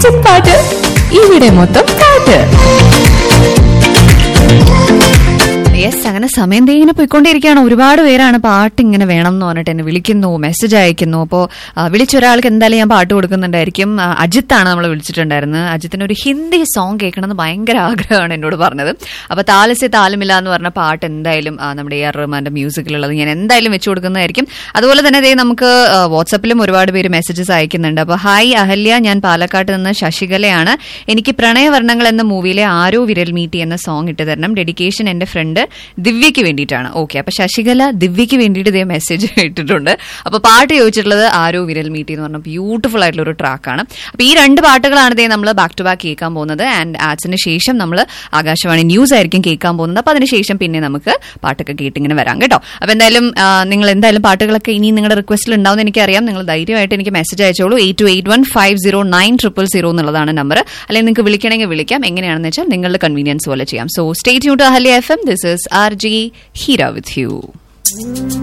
kitchen പാട്ട് ഇവിടെ മൊത്തം പാട്ട് യെസ് അങ്ങനെ സമയം ദേ ഇങ്ങനെ പോയിക്കൊണ്ടിരിക്കുകയാണ് ഒരുപാട് പേരാണ് പാട്ട് ഇങ്ങനെ വേണം എന്ന് പറഞ്ഞിട്ട് എന്നെ വിളിക്കുന്നു മെസ്സേജ് അയക്കുന്നു അപ്പോൾ വിളിച്ച ഒരാൾക്ക് എന്തായാലും ഞാൻ പാട്ട് കൊടുക്കുന്നുണ്ടായിരിക്കും ആ, അജിത്താണ് നമ്മൾ വിളിച്ചിട്ടുണ്ടായിരുന്നത് അജിത്തിന് ഒരു ഹിന്ദി സോങ് കേൾക്കണമെന്ന് ഭയങ്കര ആഗ്രഹമാണ് എന്നോട് പറഞ്ഞത് അപ്പോൾ താലസ്യ താലമില്ല എന്ന് പറഞ്ഞ പാട്ട് എന്തായാലും ആ, നമ്മുടെ എ ആർ റഹ്മാന്റെ മ്യൂസിക്കിലുള്ളത് ഞാൻ എന്തായാലും വെച്ചു കൊടുക്കുന്നതായിരിക്കും അതുപോലെ തന്നെ ദേ നമുക്ക് ആ, വാട്സപ്പിലും ഒരുപാട് പേര് മെസ്സേജസ് അയക്കുന്നുണ്ട് അപ്പോൾ ഹായ് അഹല്യ ഞാൻ പാലക്കാട്ട് നിന്ന് ശശികലയാണ് എനിക്ക് പ്രണയവർണ്ണങ്ങൾ എന്ന മൂവിയിലെ ആരോ വിരൽ മീട്ടി എന്ന സോങ് ഇട്ട് തരണം ഡെഡിക്കേഷൻ എന്റെ ഫ്രണ്ട് ദിവ്യയ്ക്ക് വേണ്ടിയിട്ടാണ് ഓക്കെ അപ്പൊ ശശികല ദിവ്യയ്ക്ക് വേണ്ടിയിട്ട് ഇതേ മെസ്സേജ് ഇട്ടിട്ടുണ്ട് അപ്പൊ പാട്ട് ചോദിച്ചിട്ടുള്ളത് ആരോ വിരൽ മീട്ടി എന്ന് പറഞ്ഞ ബ്യൂട്ടിഫുൾ ആയിട്ടുള്ള ഒരു ട്രാക്കാണ് അപ്പൊ ഈ രണ്ട് പാട്ടുകളാണ് ഇതേ നമ്മൾ ബാക്ക് ടു ബാക്ക് കേൾക്കാൻ പോകുന്നത് ആൻഡ് ആഡ്സിന് ശേഷം നമ്മൾ ആകാശവാണി ന്യൂസ് ആയിരിക്കും കേൾക്കാൻ പോകുന്നത് അപ്പൊ അതിനുശേഷം പിന്നെ നമുക്ക് പാട്ടൊക്കെ കേട്ടിങ്ങനെ വരാം കേട്ടോ അപ്പൊ എന്തായാലും ആ, നിങ്ങൾ എന്തായാലും പാട്ടുകളൊക്കെ ഇനി നിങ്ങളുടെ റിക്വസ്റ്റിൽ ഉണ്ടാവും എനിക്കറിയാം നിങ്ങൾ ധൈര്യമായിട്ട് എനിക്ക് മെസ്സേജ് അയച്ചോളൂ eight two eight one five zero nine triple zero എന്നുള്ളതാണ് നമ്പർ അല്ലെങ്കിൽ നിങ്ങൾക്ക് വിളിക്കണമെങ്കിൽ വിളിക്കാം എങ്ങനെയാണെന്ന് വെച്ചാൽ നിങ്ങളുടെ കൺവീനിയൻസ് പോലെ ചെയ്യാം സോ സ്റ്റേറ്റ് യു to Ahalya F M this is R J Heera with U